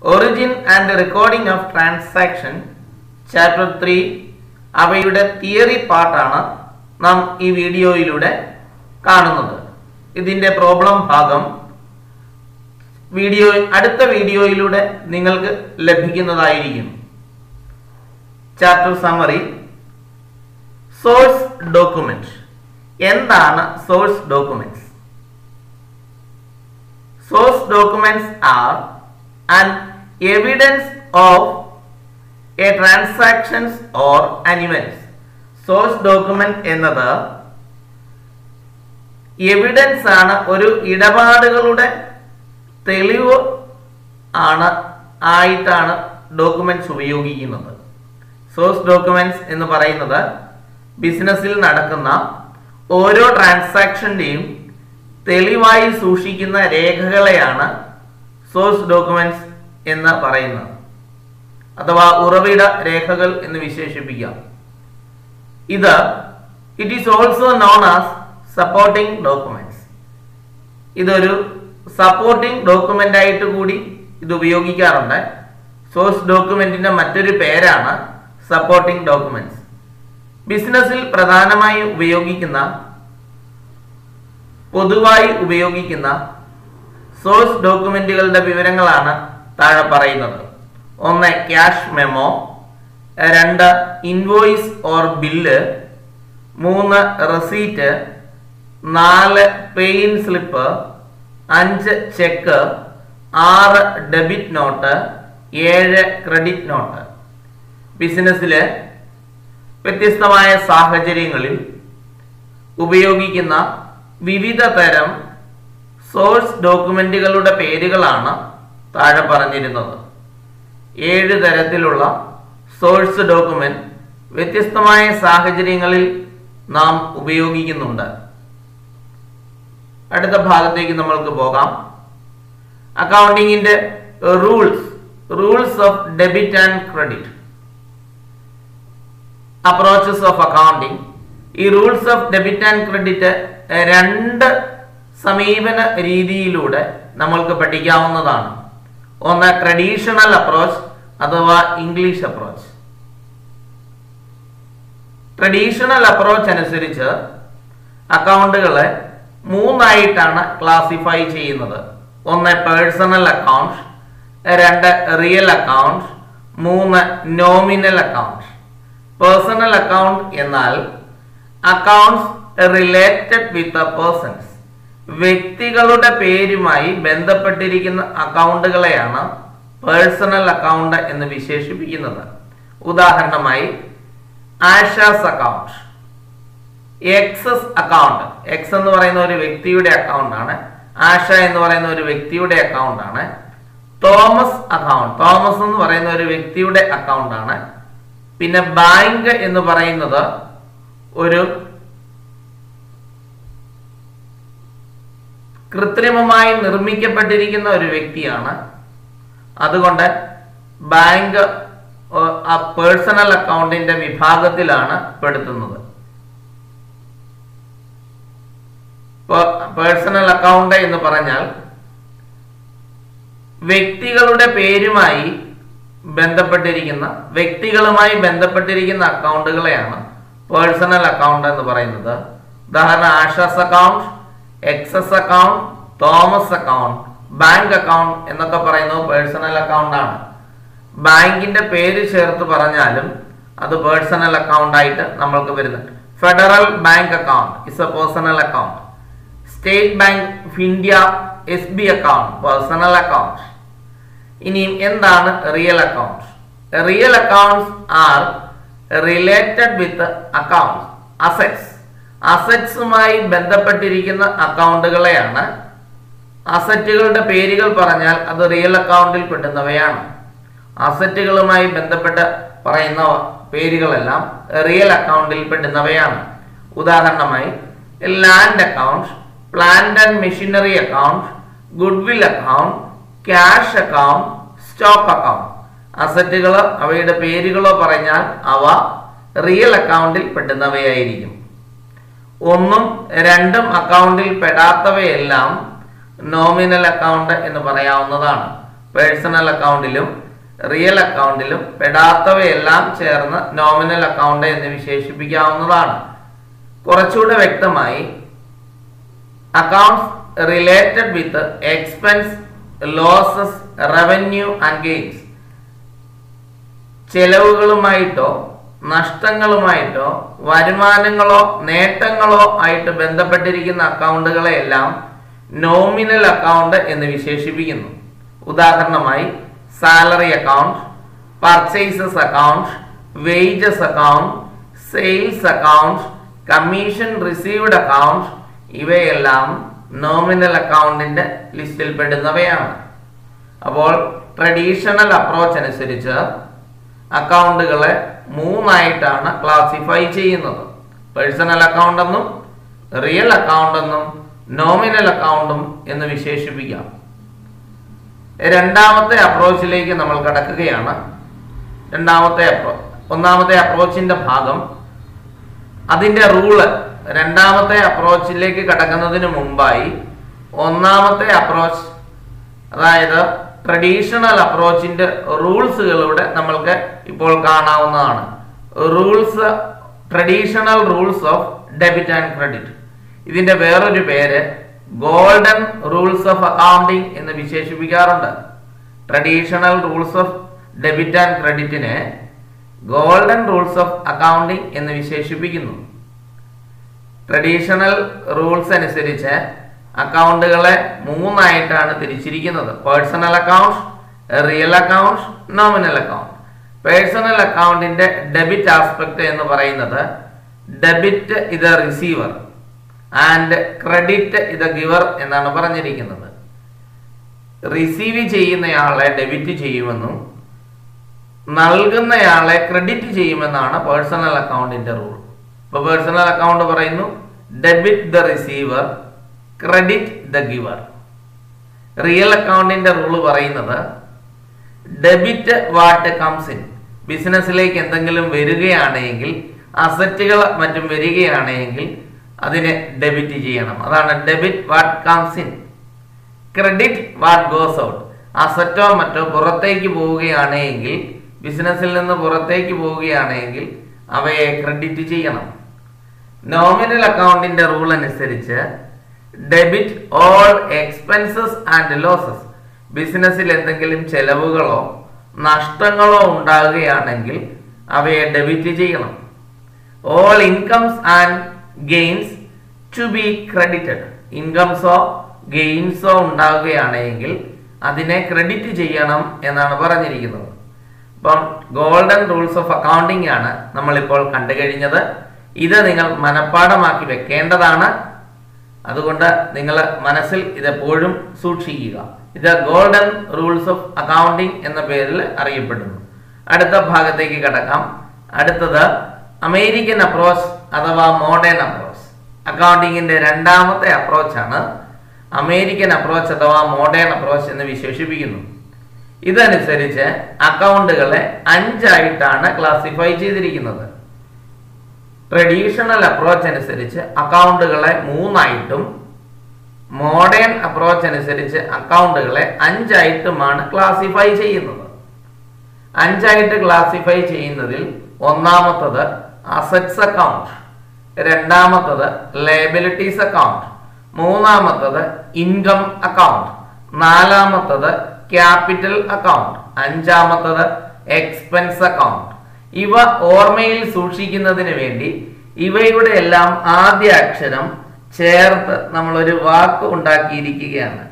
Origin and recording of transaction chapter three അവയുടെ theory പാർട്ടാണ് നാം ഈ വീഡിയോയിലൂടെ കാണുന്നത് ഇതിന്റെ പ്രോബ്ലം ഭാഗം വീഡിയോ അടുത്ത വീഡിയോയിലൂടെ നിങ്ങൾക്ക് ലഭിക്കുന്നതായിരിക്കും ചാപ്റ്റർ സമ്മറി സോഴ്സ് ഡോക്യുമെന്റ് എന്താണ് source documents source documents are an evidence of a transactions or an events source document എന്നത് എവിഡൻസ് ആണ് ഒരു ഇടപാടുകളുടെ തെളിവ് ആണ് ആയിട്ടാണ് ഡോക്യുമെന്റ്സ് ഉപയോഗിക്കുന്നത് സോഴ്സ് ഡോക്യുമെന്റ്സ് എന്ന് പറയുന്നത് ബിസിനസ്സിൽ നടക്കുന്ന ഓരോ ട്രാൻസാക്ഷന്റെയും തെളിവായി സൂക്ഷിക്കുന്ന രേഖകളെയാണ് സോഴ്സ് ഡോക്യുമെന്റ്സ് എന്ന് പറയുന്നത് അഥവാ ഉറവിട രേഖകൾ എന്ന് വിശേഷിപ്പിക്കാം ഇത് it is also known as supporting documents ഇതൊരു സപ്പോർട്ടിംഗ് ഡോക്യുമെന്റ് ആയിട്ട് കൂടി ഇത് ഉപയോഗിക്കാറുണ്ട് സോഴ്സ് ഡോക്യുമെന്റിന്റെ മറ്റൊരു പേരാണ് സപ്പോർട്ടിംഗ് ഡോക്യുമെന്റ്സ് ബിസിനസ്സിൽ പ്രധാനമായും ഉപയോഗിക്കുന്ന പൊതുവായി ഉപയോഗിക്കുന്ന സോഴ്സ് ഡോക്യുമെന്റുകളുടെ വിവരങ്ങളാണ് താഴെ പറയുന്നത് ഒന്ന് ക്യാഷ് മെമ്മോ രണ്ട് ഇൻവോയ്സ് ഓർ ബില്ല് മൂന്ന് റെസീറ്റ് നാല് പെയിൻ സ്ലിപ്പ് അഞ്ച് ചെക്ക് ആറ് ഡെബിറ്റ് നോട്ട് ഏഴ് ക്രെഡിറ്റ് നോട്ട് ബിസിനസ്സിലെ വ്യത്യസ്തമായ സാഹചര്യങ്ങളിൽ ഉപയോഗിക്കുന്ന വിവിധ തരം സോഴ്സ് ഡോക്യുമെന്റുകളുടെ പേരുകളാണ് താഴെ പറഞ്ഞിരുന്നത് ഏഴ് തരത്തിലുള്ള സോഴ്സ് ഡോക്യുമെന്റ് വ്യത്യസ്തമായ സാഹചര്യങ്ങളിൽ നാം ഉപയോഗിക്കുന്നുണ്ട് അടുത്ത ഭാഗത്തേക്ക് നമ്മൾക്ക് പോകാം അക്കൗണ്ടിങ്ങിന്റെ rules rules of debit and credit approaches of accounting ഈ rules of debit and credit രണ്ട് സമീപന രീതിയിലൂടെ നമ്മൾക്ക് പഠിക്കാവുന്നതാണ് ഒന്ന് ട്രഡീഷണൽ അപ്രോച്ച് അഥവാ ഇംഗ്ലീഷ് അപ്രോച്ച് ട്രഡീഷണൽ അപ്രോച്ച് അനുസരിച്ച് അക്കൗണ്ടുകളെ മൂന്നായിട്ടാണ് ക്ലാസിഫൈ ചെയ്യുന്നത് ഒന്ന് പേഴ്സണൽ അക്കൗണ്ട് രണ്ട് റിയൽ അക്കൗണ്ട് മൂന്ന് നോമിനൽ അക്കൗണ്ട് പേഴ്സണൽ അക്കൗണ്ട് എന്നാൽ അക്കൗണ്ട്സ് റിലേറ്റഡ് വിത്ത് പേഴ്സൺസ് വ്യക്തികളുടെ പേരുമായി ബന്ധപ്പെട്ടിരിക്കുന്ന അക്കൗണ്ടുകളെയാണ് പേഴ്സണൽ അക്കൗണ്ട് എന്ന് വിശേഷിപ്പിക്കുന്നത് ഉദാഹരണമായി Asha's account X's account X എന്ന് പറയുന്ന ഒരു വ്യക്തിയുടെ അക്കൗണ്ട് ആണ് ആഷ എന്ന് പറയുന്ന ഒരു വ്യക്തിയുടെ അക്കൗണ്ട് ആണ് തോമസ് അക്കൗണ്ട് തോമസ് എന്ന് പറയുന്ന ഒരു വ്യക്തിയുടെ അക്കൗണ്ട് ആണ് പിന്നെ ബാങ്ക് എന്ന് പറയുന്നത് ഒരു കൃത്രിമമായി നിർമ്മിക്കപ്പെട്ടിരിക്കുന്ന ഒരു വ്യക്തിയാണ് അതുകൊണ്ട് ബാങ്ക് ആ പേഴ്സണൽ അക്കൗണ്ടിന്റെ വിഭാഗത്തിലാണ് പെടുത്തുന്നത് പേഴ്സണൽ അക്കൗണ്ട് എന്ന് പറഞ്ഞാൽ വ്യക്തികളുടെ പേരുമായി ബന്ധപ്പെട്ടിരിക്കുന്ന വ്യക്തികളുമായി ബന്ധപ്പെട്ടിരിക്കുന്ന അക്കൗണ്ടുകളെയാണ് പേഴ്സണൽ അക്കൗണ്ട് എന്ന് പറയുന്നത് ഉദാഹരണം Asha's account X's account Thomas account bank account എന്നൊക്കെ പറയുന്നത് പേഴ്സണൽ അക്കൗണ്ട് ആണ് ബാങ്കിന്റെ പേര് ചേർത്ത് പറഞ്ഞാലും അത് പേഴ്സണൽ അക്കൗണ്ട് ആയിട്ട് നമ്മൾക്ക് വരുന്നുണ്ട് federal bank account is a personal account State Bank of India S B account personal account ഇനിയും എന്താണ് real account real accounts are related with accounts assets അസറ്റ്സുമായി ബന്ധപ്പെട്ടിരിക്കുന്ന അക്കൗണ്ടുകളെയാണ് അസറ്റുകളുടെ പേരുകൾ പറഞ്ഞാൽ അത് റിയൽ അക്കൗണ്ടിൽ പെടുന്നവയാണ് അസറ്റുകളുമായി ബന്ധപ്പെട്ട് പറയുന്ന പേരുകളെല്ലാം റിയൽ അക്കൗണ്ടിൽ പെടുന്നവയാണ് ഉദാഹരണമായി land account plant and machinery account goodwill account cash account stock account അസറ്റുകൾ അവയുടെ പേരുകളോ പറഞ്ഞാൽ അവ റിയൽ അക്കൗണ്ടിൽ പെടുന്നവയായിരിക്കും ഒന്നും രണ്ടും അക്കൗണ്ടിൽ പെടാത്തവയെല്ലാം നോമിനൽ അക്കൗണ്ട് എന്ന് പറയാവുന്നതാണ് പേഴ്സണൽ അക്കൗണ്ടിലും റിയൽ അക്കൗണ്ടിലും പെടാത്തവയെല്ലാം ചേർന്ന് നോമിനൽ അക്കൗണ്ട് എന്ന് വിശേഷിപ്പിക്കാവുന്നതാണ് കുറച്ചുകൂടെ വ്യക്തമായി accounts related with expense losses revenue and gains ചെലവുകളുമായിട്ടോ നഷ്ടങ്ങളുമായിട്ടോ വരുമാനങ്ങളോ നേട്ടങ്ങളോ ആയിട്ട് ബന്ധപ്പെട്ടിരിക്കുന്ന അക്കൗണ്ടുകളെല്ലാം നോമിനൽ അക്കൗണ്ട് എന്ന് വിശേഷിപ്പിക്കുന്നു ഉദാഹരണമായി salary account purchases account wages account sales account commission received account ഇവയെല്ലാം നോമിനൽ അക്കൗണ്ടിന്റെ ലിസ്റ്റിൽ പെടുന്നവയാണ് അപ്പോൾ ട്രഡീഷണൽ അപ്രോച്ച് അനുസരിച്ച് അക്കൗണ്ടുകളെ മൂന്നായിട്ടാണ് ക്ലാസിഫൈ ചെയ്യുന്നത് പേഴ്സണൽ അക്കൗണ്ട് എന്നും റിയൽ അക്കൗണ്ട് എന്നും നോമിനൽ അക്കൗണ്ടും എന്ന് വിശേഷിപ്പിക്കാം രണ്ടാമത്തെ അപ്രോച്ചിലേക്ക് നമ്മൾ കടക്കുകയാണ് രണ്ടാമത്തെ അപ്രോ ഒന്നാമത്തെ അപ്രോച്ചിന്റെ ഭാഗം അതിന്റെ റൂള് രണ്ടാമത്തെ അപ്രോച്ചിലേക്ക് കടക്കുന്നതിന് മുമ്പായി ഒന്നാമത്തെ അപ്രോച്ച് അതായത് ട്രഡീഷണൽ അപ്രോച്ചിന്റെ റൂൾസുകളിലൂടെ നമ്മൾക്ക് ഇപ്പോൾ കാണാവുന്നതാണ് rules traditional rules of debit and credit ഇതിന്റെ വേറൊരു പേര് ഗോൾഡൻ റൂൾസ് ഓഫ് അക്കൗണ്ടിങ് എന്ന് വിശേഷിപ്പിക്കാറുണ്ട് traditional rules of debit and ക്രെഡിറ്റിനെ ഗോൾഡൻ റൂൾസ് ഓഫ് അക്കൗണ്ടിങ് എന്ന് വിശേഷിപ്പിക്കുന്നു ട്രഡീഷണൽ റൂൾസ് അനുസരിച്ച് അക്കൗണ്ടുകളെ മൂന്നായിട്ടാണ് തിരിച്ചിരിക്കുന്നത് personal account real account nominal account personal അക്കൗണ്ടിന്റെ ഡെബിറ്റ് ആസ്പെക്ട് എന്ന് പറയുന്നത് ഡെബിറ്റ് ഇത് റിസീവർ ആൻഡ് ക്രെഡിറ്റ് ഇത് ഗിവർ എന്നാണ് പറഞ്ഞിരിക്കുന്നത് റിസീവ് ചെയ്യുന്നയാളെ ഡെബിറ്റ് ചെയ്യുമെന്നും നൽകുന്നയാളെ ക്രെഡിറ്റ് ചെയ്യുമെന്നാണ് പേഴ്സണൽ അക്കൗണ്ടിന്റെ റൂൾ ഇപ്പൊ പേഴ്സണൽ അക്കൗണ്ട് പറയുന്നു debit the receiver credit the giver real അക്കൗണ്ടിന്റെ റൂൾ പറയുന്നത് ഡെബിറ്റ് വാട്ട് കംസ് ഇൻ ബിസിനസ്സിലേക്ക് എന്തെങ്കിലും വരികയാണെങ്കിൽ അസറ്റുകൾ മറ്റും വരികയാണെങ്കിൽ അതിനെ ഡെബിറ്റ് ചെയ്യണം അതാണ് debit what comes in credit what goes out അസറ്റോ മറ്റോ പുറത്തേക്ക് പോവുകയാണെങ്കിൽ ബിസിനസ്സിൽ നിന്ന് പുറത്തേക്ക് പോവുകയാണെങ്കിൽ അവയെ ക്രെഡിറ്റ് ചെയ്യണം നോമിനൽ അക്കൗണ്ടിന്റെ റൂൾ അനുസരിച്ച് debit all expenses and losses ബിസിനസ്സിൽ എന്തെങ്കിലും ചെലവുകളോ നഷ്ടങ്ങളോ ഉണ്ടാകുകയാണെങ്കിൽ അവയെ ഡെബിറ്റ് ചെയ്യണം all incomes and gains to be credited ഇൻകംസോ ഗെയിൻസോ ഉണ്ടാകുകയാണെങ്കിൽ അതിനെ ക്രെഡിറ്റ് ചെയ്യണം എന്നാണ് പറഞ്ഞിരിക്കുന്നത് അപ്പം ഗോൾഡൻ റൂൾസ് ഓഫ് അക്കൗണ്ടിംഗ് ആണ് നമ്മളിപ്പോൾ കണ്ടു കഴിഞ്ഞത് ഇത് നിങ്ങൾ മനഃപ്പാടമാക്കി വെക്കേണ്ടതാണ് അതുകൊണ്ട് നിങ്ങൾ മനസ്സിൽ ഇതെപ്പോഴും സൂക്ഷിക്കുക ഇത് ഗോൾഡൻ റൂൾസ് ഓഫ് അക്കൗണ്ടിംഗ് എന്ന പേരിൽ അറിയപ്പെടുന്നു അടുത്ത ഭാഗത്തേക്ക് കടക്കാം അടുത്തത് അമേരിക്കൻ അപ്രോച്ച് അഥവാ മോഡേൺ അപ്രോച്ച് അക്കൗണ്ടിങ്ങിന്റെ രണ്ടാമത്തെ അപ്രോച്ചാണ് അമേരിക്കൻ അപ്രോച്ച് അഥവാ മോഡേൺ അപ്രോച്ച് എന്ന് വിശേഷിപ്പിക്കുന്നു ഇതനുസരിച്ച് അക്കൗണ്ടുകളെ അഞ്ചായിട്ടാണ് ക്ലാസിഫൈ ചെയ്തിരിക്കുന്നത് ട്രഡീഷണൽ അപ്രോച്ച് അനുസരിച്ച് അക്കൗണ്ടുകളെ മൂന്നായിട്ടും മോഡേൺ അപ്രോച്ച് അനുസരിച്ച് അക്കൗണ്ടുകളെ അഞ്ചായിട്ടുമാണ് ക്ലാസിഫൈ ചെയ്യുന്നത് അഞ്ചായിട്ട് ക്ലാസിഫൈ ചെയ്യുന്നതിൽ ഒന്നാമത്തത് അസറ്റ്സ് അക്കൗണ്ട് രണ്ടാമത്തത് ലയബിലിറ്റീസ് അക്കൗണ്ട് മൂന്നാമത്തത് ഇൻകം അക്കൗണ്ട് നാലാമത്തത് ക്യാപിറ്റൽ അക്കൗണ്ട് അഞ്ചാമത്തത് എക്സ്പെൻസ് അക്കൗണ്ട് ഇവ ഓർമ്മയിൽ സൂക്ഷിക്കുന്നതിന് വേണ്ടി ഇവയുടെ എല്ലാം ആദ്യ അക്ഷരം ചേർത്ത് നമ്മൾ ഒരു വാക്ക് ഉണ്ടാക്കിയിരിക്കുകയാണ്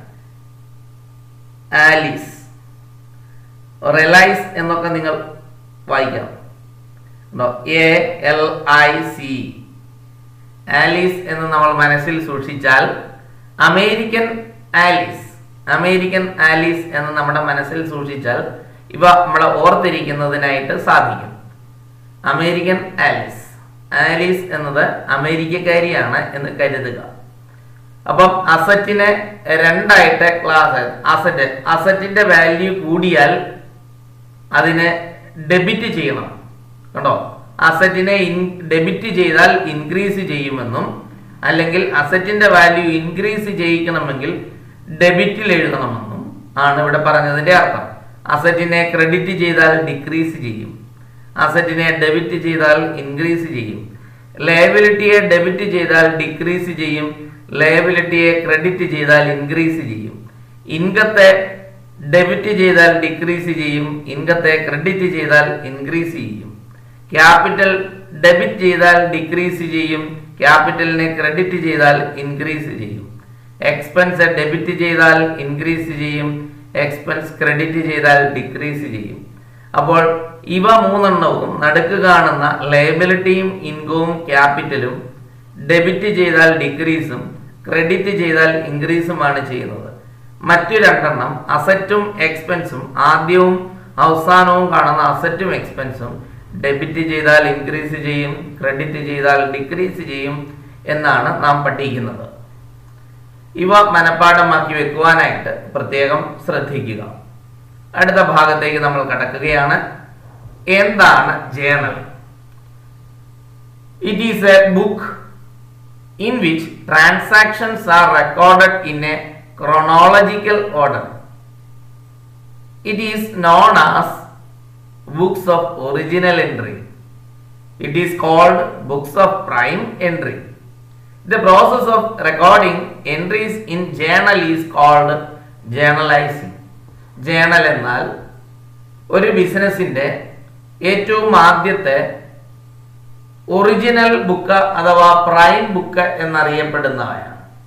ആലീസ് റിലൈസ് എന്നൊക്കെ നിങ്ങൾ വായിക്കാം A L I C Alice എന്ന് നമ്മൾ മനസ്സിൽ സൂക്ഷിച്ചാൽ അമേരിക്കൻ ആലീസ് അമേരിക്കൻ ആലീസ് എന്ന് നമ്മുടെ മനസ്സിൽ സൂക്ഷിച്ചാൽ ഇവ നമ്മളെ ഓർത്തിരിക്കുന്നതിനായിട്ട് സാധിക്കും അമേരിക്കൻ ആലീസ് ആലീസ് എന്നത് അമേരിക്കക്കാരിയാണ് എന്ന് കരുതുക അപ്പം അസറ്റിനെ രണ്ടായിട്ട് ക്ലാസ് അസറ്റ് അസറ്റിന്റെ വാല്യൂ കൂടിയാൽ അതിനെ ഡെബിറ്റ് ചെയ്യണം കണ്ടോ അസറ്റിനെ ഡെബിറ്റ് ചെയ്താൽ ഇൻക്രീസ് ചെയ്യുമെന്നും അല്ലെങ്കിൽ അസറ്റിന്റെ വാല്യൂ ഇൻക്രീസ് ചെയ്യിക്കണമെങ്കിൽ ഡെബിറ്റിൽ എഴുതണമെന്നും ആണ് ഇവിടെ പറഞ്ഞതിന്റെ അർത്ഥം അസറ്റിനെ ക്രെഡിറ്റ് ചെയ്താൽ ഡിക്രീസ് ചെയ്യും അസറ്റിനെ ഡെബിറ്റ് ചെയ്താൽ ഇൻക്രീസ് ചെയ്യും ലയബിലിറ്റിയെ ഡെബിറ്റ് ചെയ്താൽ ഡിക്രീസ് ചെയ്യും ലയബിലിറ്റിയെ ക്രെഡിറ്റ് ചെയ്താൽ ഇൻക്രീസ് ചെയ്യും ഇൻകത്തെ ഡെബിറ്റ് ചെയ്താൽ ഡിക്രീസ് ചെയ്യും ഇൻകത്തെ ക്രെഡിറ്റ് ചെയ്താൽ ഇൻക്രീസ് ചെയ്യും ക്യാപിറ്റൽ ഡെബിറ്റ് ചെയ്താൽ ഡിക്രീസ് ചെയ്യും ക്യാപിറ്റലിനെ ക്രെഡിറ്റ് ചെയ്താൽ ഇൻക്രീസ് ചെയ്യും എക്സ്പെൻസ് ഡെബിറ്റ് ചെയ്താൽ ഇൻക്രീസ് ചെയ്യും എക്സ്പെൻസ് ക്രെഡിറ്റ് ചെയ്താൽ ഡിക്രീസ് ചെയ്യും അപ്പോൾ ഇവ മൂന്നെണ്ണവും നടുക്ക് കാണുന്ന ലയബിലിറ്റിയും ഇൻകവും ക്യാപിറ്റലും ഡെബിറ്റ് ചെയ്താൽ ഡിക്രീസും ക്രെഡിറ്റ് ചെയ്താൽ ഇൻക്രീസുമാണ് ചെയ്യുന്നത് മറ്റു രണ്ടെണ്ണം അസറ്റും എക്സ്പെൻസും ആദ്യവും അവസാനവും കാണുന്ന അസറ്റും എക്സ്പെൻസും ഡെബിറ്റ് ചെയ്താൽ ഇൻക്രീസ് ചെയ്യും ക്രെഡിറ്റ് ചെയ്താൽ ഡിക്രീസ് ചെയ്യും എന്നാണ് നാം പഠിക്കുന്നത് ഇവ മനഃപ്പാഠമാക്കി വെക്കുവാനായിട്ട് പ്രത്യേകം ശ്രദ്ധിക്കുക അടുത്ത ഭാഗത്തേക്ക് നമ്മൾ കടക്കുകയാണ് എന്താണ് journal it is a book in which transactions are recorded in a chronological order. It is known as books of original entry. It is called books of prime entry. The process of recording entries in journal is called journalizing. Journal എന്നാൽ ഒരു ബിസിനസിന്റെ ഏറ്റവും ആദ്യത്തെ original book അഥവാ prime book എന്നറിയപ്പെടുന്നവയാണ്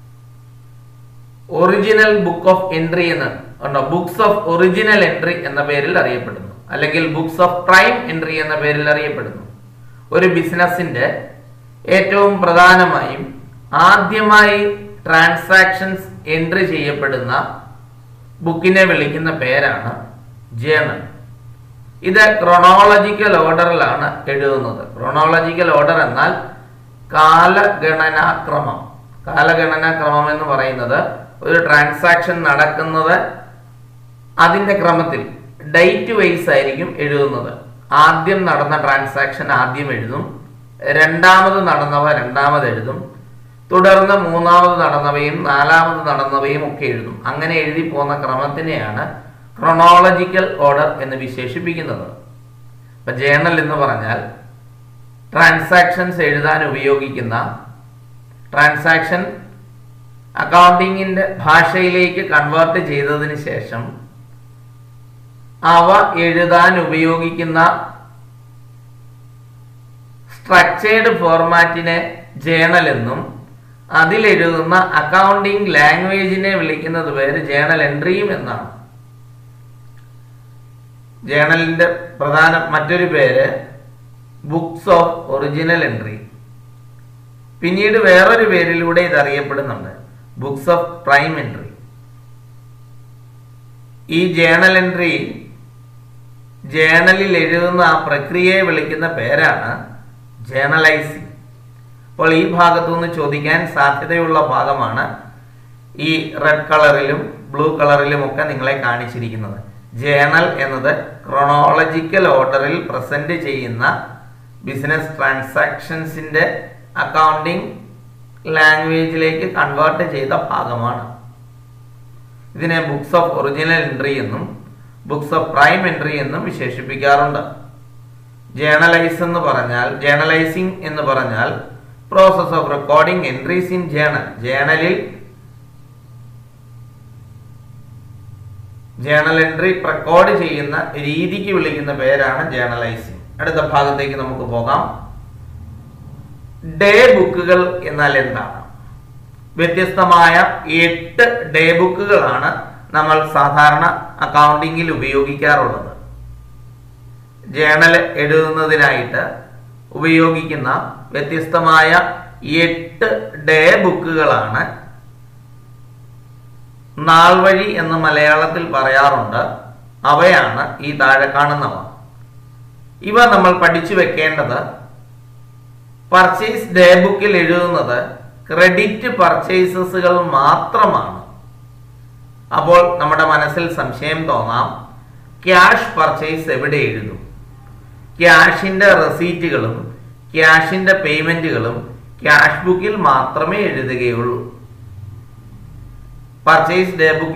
original book of entry എന്ന് ഉണ്ടോ books of original entry എന്ന പേരിൽ അറിയപ്പെടുന്നു അല്ലെങ്കിൽ ബുക്സ് ഓഫ് പ്രൈം എൻട്രി എന്ന പേരിൽ അറിയപ്പെടുന്നു ഒരു ബിസിനസിന്റെ ഏറ്റവും പ്രധാനമായും ആദ്യമായി ട്രാൻസാക്ഷൻസ് എൻട്രി ചെയ്യപ്പെടുന്ന ബുക്കിനെ വിളിക്കുന്ന പേരാണ് ജേണൽ ഇത് ക്രൊണോളജിക്കൽ ഓർഡറിലാണ് എഴുതുന്നത് ക്രൊണോളജിക്കൽ ഓർഡർ എന്നാൽ കാലഗണനാക്രമം കാലഗണനാക്രമം എന്ന് പറയുന്നത് ഒരു ട്രാൻസാക്ഷൻ നടക്കുന്നത് അതിന്റെ ക്രമത്തിൽ ഡേറ്റ് വൈസ് ആയിരിക്കും എഴുതുന്നത് ആദ്യം നടന്ന ട്രാൻസാക്ഷൻ ആദ്യം എഴുതും രണ്ടാമത് നടന്നവ രണ്ടാമത് എഴുതും തുടർന്ന് മൂന്നാമത് നടന്നവയും നാലാമത് നടന്നവയും ഒക്കെ എഴുതും അങ്ങനെ എഴുതി പോകുന്ന ക്രമത്തിനെയാണ് ക്രൊണോളജിക്കൽ ഓർഡർ എന്ന് വിശേഷിപ്പിക്കുന്നത് ഇപ്പൊ ജേണൽ എന്ന് പറഞ്ഞാൽ ട്രാൻസാക്ഷൻസ് എഴുതാൻ ഉപയോഗിക്കുന്ന ട്രാൻസാക്ഷൻ അക്കൗണ്ടിങ്ങിന്റെ ഭാഷയിലേക്ക് കൺവേർട്ട് ചെയ്തതിന് ശേഷം അവ എഴുതാൻ ഉപയോഗിക്കുന്ന സ്ട്രക്ചേർഡ് ഫോർമാറ്റിനെ ജേണൽ എന്നും അതിലെഴുതുന്ന അക്കൗണ്ടിംഗ് ലാംഗ്വേജിനെ വിളിക്കുന്നത് പേര് ജേണൽ എൻട്രിയും എന്നാണ് ജേണലിന്റെ പ്രധാന മറ്റൊരു പേര് ബുക്സ് ഓഫ് ഒറിജിനൽ എൻട്രി പിന്നീട് വേറൊരു പേരിലൂടെ ഇത് അറിയപ്പെടുന്നുണ്ട് ബുക്സ് ഓഫ് പ്രൈം എൻട്രി ഈ ജേണൽ എൻട്രി ജേണലിൽ എഴുതുന്ന ആ പ്രക്രിയയെ വിളിക്കുന്ന പേരാണ് ജേണലൈസിംഗ് അപ്പോൾ ഈ ഭാഗത്തു നിന്ന് ചോദിക്കാൻ സാധ്യതയുള്ള ഭാഗമാണ് ഈ റെഡ് കളറിലും ബ്ലൂ കളറിലും ഒക്കെ നിങ്ങളെ കാണിച്ചിരിക്കുന്നത് ജേണൽ എന്നത് ക്രൊണോളജിക്കൽ ഓർഡറിൽ പ്രസന്റ് ചെയ്യുന്ന ബിസിനസ് ട്രാൻസാക്ഷൻസിന്റെ അക്കൗണ്ടിംഗ് ലാംഗ്വേജിലേക്ക് കൺവേർട്ട് ചെയ്ത ഭാഗമാണ് ഇതിനെ ബുക്സ് ഓഫ് ഒറിജിനൽ എൻട്രി എന്നും ബുക്സ് ഓഫ് പ്രൈം എൻട്രി എന്നും വിശേഷിപ്പിക്കാറുണ്ട് ജേണലൈസ് എന്ന് പറഞ്ഞാൽ ജേണലൈസിംഗ് എന്ന് പറഞ്ഞാൽ process of recording entries in journal ജേണലിൽ ജേണൽ എൻട്രി റെക്കോർഡ് ചെയ്യുന്ന രീതിക്ക് വിളിക്കുന്ന പേരാണ് ജേണലൈസിംഗ് അടുത്ത ഭാഗത്തേക്ക് നമുക്ക് പോകാം ഡേ ബുക്കുകൾ എന്നാൽ എന്താണ് വ്യത്യസ്തമായ എട്ട് ഡേ ബുക്കുകളാണ് നമ്മൾ സാധാരണ അക്കൗണ്ടിങ്ങിൽ ഉപയോഗിക്കാറുള്ളത് ജേണൽ എഴുതുന്നതിനായിട്ട് ഉപയോഗിക്കുന്ന വ്യത്യസ്തമായ എട്ട് ഡേ ബുക്കുകളാണ് നാൾവഴി എന്ന് മലയാളത്തിൽ പറയാറുണ്ട് അവയാണ് ഈ താഴെ കാണുന്നവ ഇവ നമ്മൾ പഠിച്ചു വെക്കേണ്ടത് പർച്ചേസ് ഡേ ബുക്കിൽ എഴുതുന്നത് ക്രെഡിറ്റ് പർച്ചേസസുകൾ മാത്രമാണ് അപ്പോൾ നമ്മുടെ മനസ്സിൽ സംശയം തോന്നാം ക്യാഷ് പർച്ചേസ് എവിടെ എഴുതും ക്യാഷിന്റെ റെസീറ്റുകളും ക്യാഷിന്റെ പേയ്മെന്റുകളും ക്യാഷ് ബുക്കിൽ മാത്രമേ എഴുതുകയുള്ളൂ പർച്ചേസ് ഡേ ബുക്കിൽ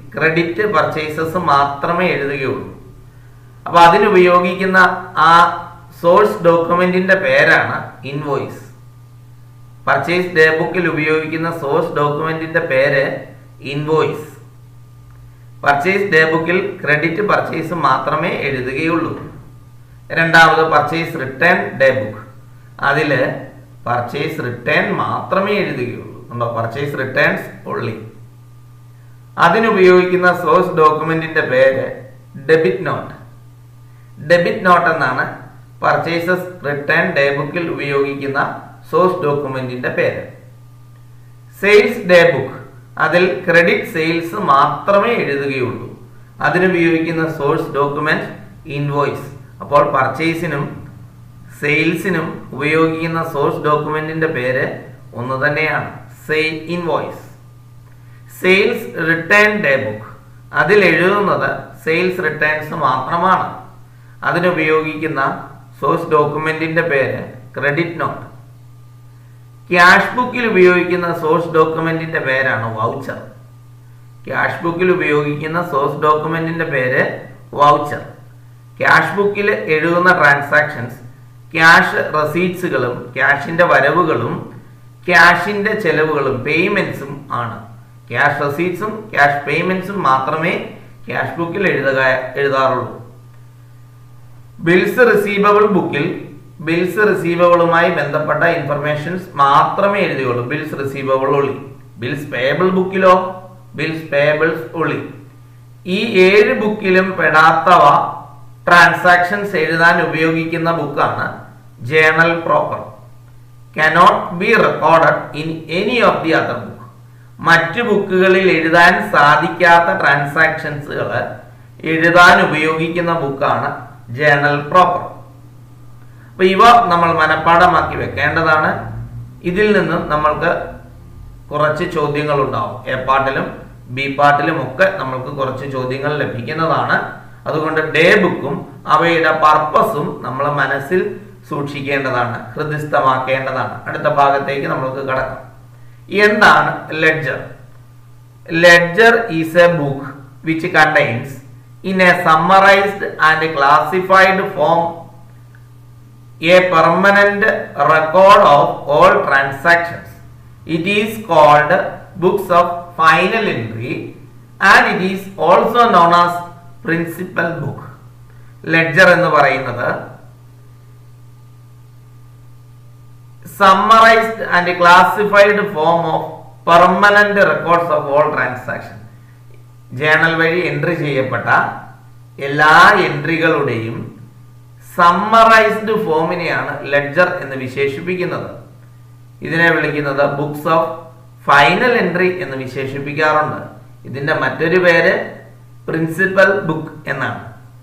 ക്രെഡിറ്റ് പർച്ചേസസ് മാത്രമേ എഴുതുകയുള്ളൂ അപ്പൊ അതിനുപയോഗിക്കുന്ന ആ സോഴ്സ് ഡോക്യുമെന്റിന്റെ പേരാണ് ഇൻവോയ്സ് പർച്ചേസ് ഡേ ബുക്കിൽ ഉപയോഗിക്കുന്ന സോഴ്സ് ഡോക്യുമെന്റിന്റെ പേര് ഇൻവോയ്സ് പർച്ചേസ് ഡേ ബുക്കിൽ ക്രെഡിറ്റ് പർച്ചേസ് മാത്രമേ എഴുതുകയുള്ളൂ രണ്ടാമത് പർച്ചേസ് റിട്ടേൺ ഡേ ബുക്ക് അതില് പർച്ചേസ് റിട്ടേൺ മാത്രമേ എഴുതുകയുള്ളൂ ഉണ്ടോ പർച്ചേസ് റിട്ടേൺസ് ഒള്ളി അതിനുപയോഗിക്കുന്ന സോഴ്സ് ഡോക്യുമെന്റിന്റെ പേര് ഡെബിറ്റ് നോട്ട് ഡെബിറ്റ് നോട്ട് എന്നാണ് പർച്ചേസസ് റിട്ടേൺ ഡേ ബുക്കിൽ ഉപയോഗിക്കുന്ന സോഴ്സ് ഡോക്യുമെന്റിന്റെ പേര് സെയിൽസ് ഡേ ബുക്ക് അതിൽ ക്രെഡിറ്റ് സെയിൽസ് മാത്രമേ എഴുതുകയുള്ളൂ അതിനുപയോഗിക്കുന്ന സോഴ്സ് ഡോക്യുമെന്റ് ഇൻവോയ്സ് അപ്പോൾ പർച്ചേസിനും സെയിൽസിനും ഉപയോഗിക്കുന്ന സോഴ്സ് ഡോക്യുമെന്റിന്റെ പേര് ഒന്ന് തന്നെയാണ് sale invoice sales return day book അതിൽ എഴുതുന്നത് സെയിൽസ് റിട്ടേൺസ് മാത്രമാണ് അതിനുപയോഗിക്കുന്ന സോഴ്സ് ഡോക്യുമെന്റിന്റെ പേര് ക്രെഡിറ്റ് നോട്ട് ക്യാഷ് ബുക്കിൽ ഉപയോഗിക്കുന്ന സോഴ്സ് ഡോക്യുമെന്റിന്റെ പേരാണ് വൗച്ചർ ക്യാഷ് ബുക്കിൽ ഉപയോഗിക്കുന്ന സോഴ്സ് ഡോക്യുമെന്റിന്റെ പേര് വൗച്ചർ ക്യാഷ് ബുക്കിൽ എഴുതുന്ന ട്രാൻസാക്ഷൻസ് ക്യാഷ് റെസീറ്റ്സുകളും ക്യാഷിന്റെ വരവുകളും ക്യാഷിന്റെ ചെലവുകളും പേയ്മെന്റ്സും ആണ് ക്യാഷ് റെസീറ്റ്സും ക്യാഷ് പേയ്മെന്റ്സും മാത്രമേ ക്യാഷ് ബുക്കിൽ എഴുതുക എഴുതാറുള്ളൂ ബിൽസ് റിസീവബിൾ ബുക്കിൽ ബിൽസ് റിസീവബിളുമായി ബന്ധപ്പെട്ട ഇൻഫർമേഷൻസ് മാത്രമേ എഴുതുകയുള്ളൂ bills receivable only bills payable ബുക്കിലോ ബിൽസ് പേബിൾസ് ഉള്ളി ഈ ഏഴ് ബുക്കിലും പെടാത്തവ ട്രാൻസാക്ഷൻസ് എഴുതാൻ ഉപയോഗിക്കുന്ന ബുക്കാണ് journal proper cannot be recorded in any of the other book മറ്റു ബുക്കുകളിൽ എഴുതാൻ സാധിക്കാത്ത ട്രാൻസാക്ഷൻസുകൾ എഴുതാൻ ഉപയോഗിക്കുന്ന ബുക്കാണ് ജേണൽ പ്രോപ്പർ അപ്പൊ ഇവ നമ്മൾ മനഃപ്പാടമാക്കി വെക്കേണ്ടതാണ് ഇതിൽ നിന്നും നമ്മൾക്ക് കുറച്ച് ചോദ്യങ്ങൾ ഉണ്ടാവും എ പാർട്ടിലും ബി പാർട്ടിലും ഒക്കെ നമ്മൾക്ക് കുറച്ച് ചോദ്യങ്ങൾ ലഭിക്കുന്നതാണ് അതുകൊണ്ട് ഡേ ബുക്കും അവയുടെ പർപ്പസും നമ്മൾ മനസ്സിൽ സൂക്ഷിക്കേണ്ടതാണ് ഹൃദയസ്ഥമാക്കേണ്ടതാണ് അടുത്ത ഭാഗത്തേക്ക് നമ്മൾക്ക് കടക്കാം എന്താണ് ledger ledger is a book which contains in a summarised and classified form a permanent record of all transactions. It is called books of final entry and it is also known as principal book. Ledger എന്ന് പറയുന്നത് summarised and classified form of permanent records of all transaction journal വഴി entry ചെയ്യപ്പെട്ട എല്ലാ എൻട്രികളുടെയും summarised ഫോമിനെയാണ് ledger എന്ന് വിശേഷിപ്പിക്കുന്നത് ഇതിനെ വിളിക്കുന്നത് books of final entry എന്ന് വിശേഷിപ്പിക്കാറുണ്ട് ഇതിന്റെ മറ്റൊരു പേര് പ്രിൻസിപ്പൽ ബുക്ക് എന്നാണ്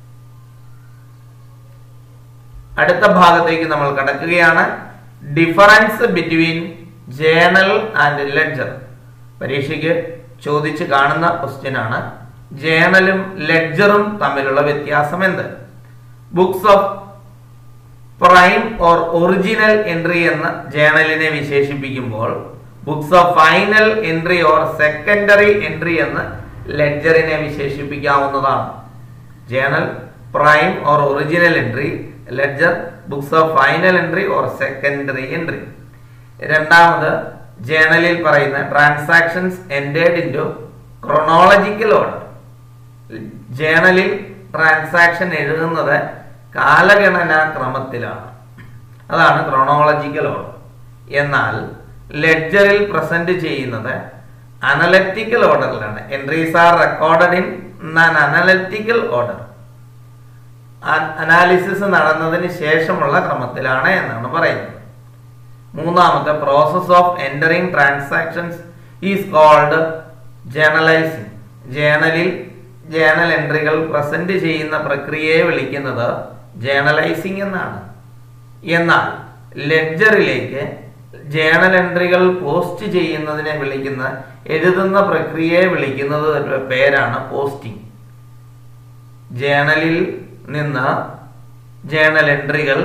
അടുത്ത ഭാഗത്തേക്ക് നമ്മൾ കടക്കുകയാണ് difference between journal and ledger പരീക്ഷയ്ക്ക് ചോദിച്ച് കാണുന്ന ക്വസ്റ്റ്യൻ ആണ് ജേണലും ലെഡ്ജറും തമ്മിലുള്ള വ്യത്യാസം എന്ത് books of prime or original entry എന്ന ജേണലിനെ വിശേഷിപ്പിക്കുമ്പോൾ books of final entry or secondary entry എന്ന് ലെഡ്ജറിനെ വിശേഷിപ്പിക്കാവുന്നതാണ് journal prime or original entry ledger books of final entry or secondary entry രണ്ടാമത് ജേണലിൽ പറയുന്ന transactions entered in to chronological order ജേണലിൽ ട്രാൻസാക്ഷൻ എഴുതുന്നത് കാലഗണനാ ക്രമത്തിലാണ് അതാണ് ക്രോണോളജിക്കൽ ഓർഡർ എന്നാൽ ലെഡ്ജറിൽ പ്രസന്റ് ചെയ്യുന്നത് അനലറ്റിക്കൽ ഓർഡറിലാണ് entries are recorded in analytical order analysis നടന്നതിന് ശേഷമുള്ള ക്രമത്തിലാണ് എന്നാണ് പറയുന്നത് മൂന്നാമത്തെ process of entering transactions is called journalising ജേണലിൽ ജേണൽ എൻട്രികൾ പ്രസന്റ് ചെയ്യുന്ന പ്രക്രിയയെ വിളിക്കുന്നത് ജേണലൈസിംഗ് എന്നാണ് എന്നാൽ ലെഡ്ജറിലേക്ക് ജേണൽ എൻട്രികൾ പോസ്റ്റ് ചെയ്യുന്നതിനെ വിളിക്കുന്ന എഴുതുന്ന പ്രക്രിയയെ വിളിക്കുന്നത് പേരാണ് പോസ്റ്റിംഗ് ജേണലിൽ നിന്ന് ജേണൽ എൻട്രികൾ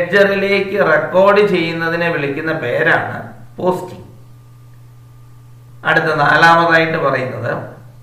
ലെഡ്ജറിലേക്ക് റെക്കോർഡ് ചെയ്യുന്നതിനെ വിളിക്കുന്ന പേരാണ് പോസ്റ്റിംഗ് അടുത്ത നാലാമതായിട്ട് പറയുന്നത്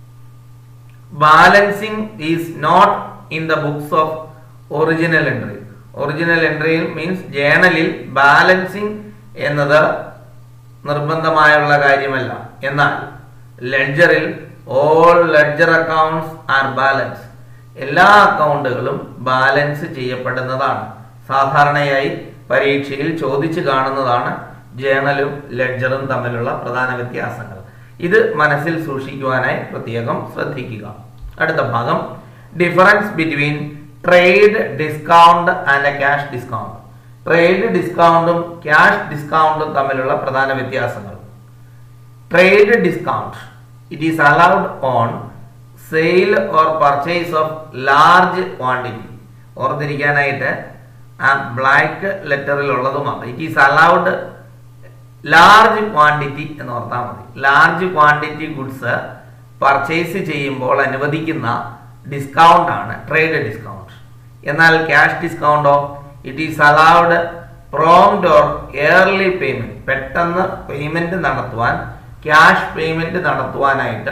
balancing is not in the books of original entry original എൻട്രിയിൽ മീൻസ് ജേണലിൽ ബാലൻസിങ് എന്നത് നിർബന്ധമായുള്ള കാര്യമല്ല എന്നാൽ ലെഡ്ജറിൽ all ledger accounts are balance എല്ലാ അക്കൗണ്ടുകളും ബാലൻസ് ചെയ്യപ്പെടുന്നതാണ് സാധാരണയായി പരീക്ഷയിൽ ചോദിച്ചു കാണുന്നതാണ് ജേണലും ലെഡ്ജറും തമ്മിലുള്ള പ്രധാന വ്യത്യാസങ്ങൾ ഇത് മനസ്സിൽ സൂക്ഷിക്കുവാനായി പ്രത്യേകം ശ്രദ്ധിക്കുക അടുത്ത ഭാഗം difference between trade discount and cash discount trade ഡിസ്കൗണ്ടും ക്യാഷ് ഡിസ്കൗണ്ടും തമ്മിലുള്ള പ്രധാന വ്യത്യാസങ്ങൾ trade discount it is allowed on sale or purchase of large quantity ഓർത്തിരിക്കാനായിട്ട് ആ ബ്ലാക്ക് ലെറ്ററിൽ ഉള്ളതുമാണ് it is allowed large quantity എന്ന് ഓർത്താൽ മതി ലാർജ് ക്വാണ്ടിറ്റി ഗുഡ്സ് പർച്ചേസ് ചെയ്യുമ്പോൾ അനുവദിക്കുന്ന ഡിസ്കൗണ്ട് ആണ് ട്രേഡ് ഡിസ്കൗണ്ട് എന്നാൽ ക്യാഷ് ഡിസ്കൗണ്ടോ it is allowed prompt or early payment പെട്ടെന്ന് പേയ്മെന്റ് നടത്തുവാൻ ക്യാഷ് പേയ്മെന്റ് നടത്തുവാനായിട്ട്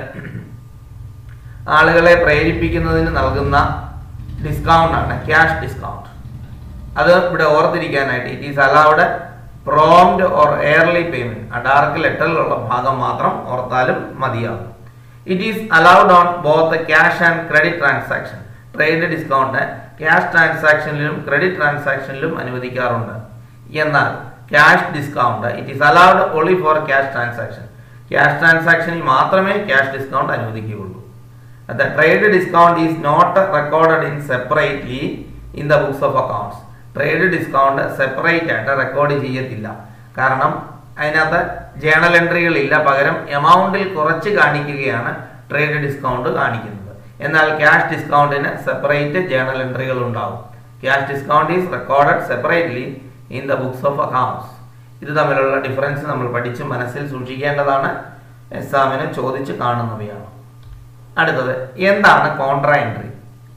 ആളുകളെ പ്രേരിപ്പിക്കുന്നതിന് നൽകുന്ന ഡിസ്കൗണ്ട് ആണ് ക്യാഷ് ഡിസ്കൗണ്ട് അത് ഇവിടെ ഓർത്തിരിക്കാനായിട്ട് it is allowed prompt or early payment ആ ഡാർക്ക് ലെറ്ററിലുള്ള ഭാഗം മാത്രം ഓർത്താലും മതിയാകും it is allowed on both cash and credit transaction trade discount cash ട്രാൻസാക്ഷനിലും ക്രെഡിറ്റ് ട്രാൻസാക്ഷനിലും അനുവദിക്കാറുണ്ട് എന്നാൽ cash discount it is allowed only for cash transaction cash ട്രാൻസാക്ഷനിൽ മാത്രമേ ക്യാഷ് ഡിസ്കൗണ്ട് അനുവദിക്കുകയുള്ളൂ the trade discount is not recorded in separately in the books of accounts trade discount separate ആയിട്ട് record ചെയ്യത്തില്ല കാരണം അതിനകത്ത് ജേണൽ എൻട്രികളില്ല പകരം എമൗണ്ടിൽ കുറച്ച് കാണിക്കുകയാണ് ട്രേഡ് ഡിസ്കൗണ്ട് കാണിക്കുന്നത് എന്നാൽ ക്യാഷ് ഡിസ്കൗണ്ടിന് സെപ്പറേറ്റ് ജേണൽ എൻട്രികൾ ഉണ്ടാവും cash discount is recorded separately in the books of accounts ഇത് തമ്മിലുള്ള ഡിഫറൻസ് നമ്മൾ പഠിച്ച് മനസ്സിൽ സൂക്ഷിക്കേണ്ടതാണ് എക്സാമിന് ചോദിച്ച് കാണുന്നവയാണ് അടുത്തത് എന്താണ് contra entry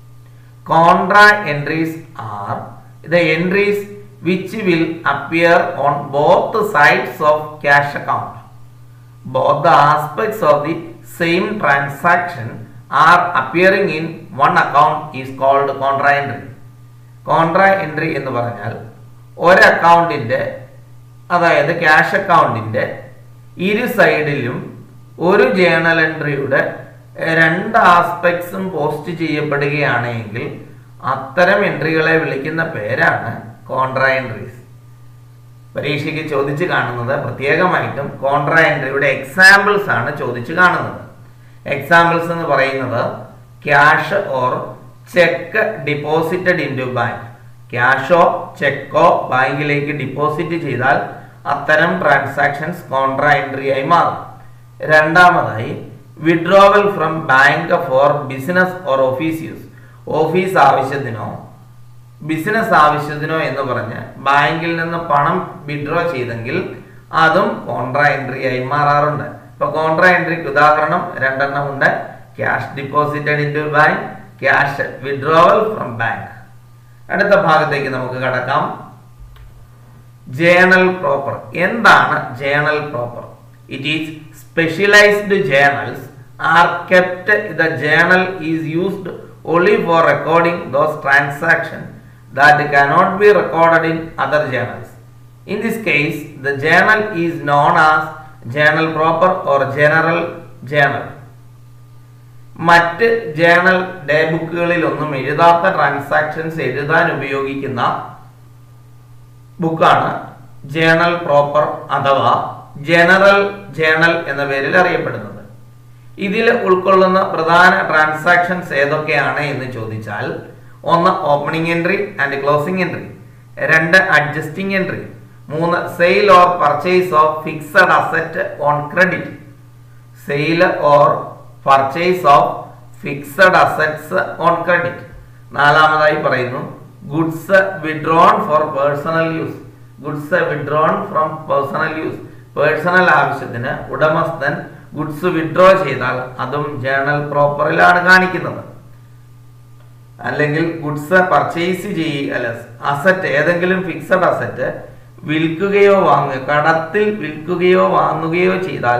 contra entries are the entries which will appear on both sides of cash account both the aspects of the same transaction are appearing in one account is called contra entry contra entry എന്ന് പറഞ്ഞാൽ ഒരു അക്കൗണ്ടിന്റെ അതായത് cash അക്കൗണ്ടിന്റെ ഇരു സൈഡിലും ഒരു journal എൻട്രിയുടെ രണ്ട് ആസ്പെക്ട്സും പോസ്റ്റ് ചെയ്യപ്പെടുകയാണെങ്കിൽ അത്തരം എൻട്രികളെ വിളിക്കുന്ന പേരാണ് കോൺട്രാ എൻട്രീസ് പരീക്ഷയ്ക്ക് ചോദിച്ചു കാണുന്നത് പ്രത്യേകമായിട്ടും കോൺട്രാ എൻട്രിയുടെ എക്സാമ്പിൾസ് ആണ് ചോദിച്ചു കാണുന്നത് എക്സാമ്പിൾസ് എന്ന് പറയുന്നത് cash or cheque deposited in to bank ക്യാഷോ ചെക്കോ ബാങ്കിലേക്ക് ഡിപ്പോസിറ്റ് ചെയ്താൽ അത്തരം ട്രാൻസാക്ഷൻസ് കോൺട്രാ എൻട്രി ആയി മാറും രണ്ടാമതായി withdrawal from bank for business or office use office ആവശ്യത്തിനോ ബിസിനസ് ആവശ്യത്തിനോ എന്ന് പറഞ്ഞ് ബാങ്കിൽ നിന്ന് പണം വിഡ്രോ ചെയ്തെങ്കിൽ അതും കോൺട്രാ എൻട്രി ആയി മാറാറുണ്ട് ഇപ്പൊ കോൺട്രാ എൻട്രിക്ക് ഉദാഹരണം രണ്ടെണ്ണം ഉണ്ട് cash deposited in to bank cash withdrawal from bank അടുത്ത ഭാഗത്തേക്ക് നമുക്ക് കടക്കാം ജേണൽ പ്രോപ്പർ എന്താണ് journal proper it is specialised journals are kept the journal is used only for recording those transactions that cannot be recorded in other journals. In this case, the journal is known as journal proper or general journal. മറ്റ് journal day ബുക്കുകളിലൊന്നും എഴുതാത്ത transactions എഴുതാൻ ഉപയോഗിക്കുന്ന ബുക്കാണ് journal proper അഥവാ general journal എന്ന പേരിൽ അറിയപ്പെടുന്നത് ഇതിൽ ഉൾക്കൊള്ളുന്ന പ്രധാന ട്രാൻസാക്ഷൻസ് ഏതൊക്കെയാണ് എന്ന് ചോദിച്ചാൽ ഒന്ന് opening entry and closing entry രണ്ട് അഡ്ജസ്റ്റിംഗ് എൻട്രി മൂന്ന് sale or purchase of fixed asset on credit sale or purchase of fixed assets on credit നാലാമതായി പറയുന്നു goods withdrawn for personal use goods withdrawn from personal use personal ആവശ്യത്തിന് ഉടമസ്ഥൻ goods withdraw ചെയ്താൽ അതും journal പ്രോപ്പറിലാണ് കാണിക്കുന്നത് അല്ലെങ്കിൽ goods purchase ചെയ്യുക അല്ല അസറ്റ് ഏതെങ്കിലും ഫിക്സഡ് അസറ്റ് വിൽക്കുകയോ വാങ്ങുക കടത്തിൽ വിൽക്കുകയോ വാങ്ങുകയോ ചെയ്താൽ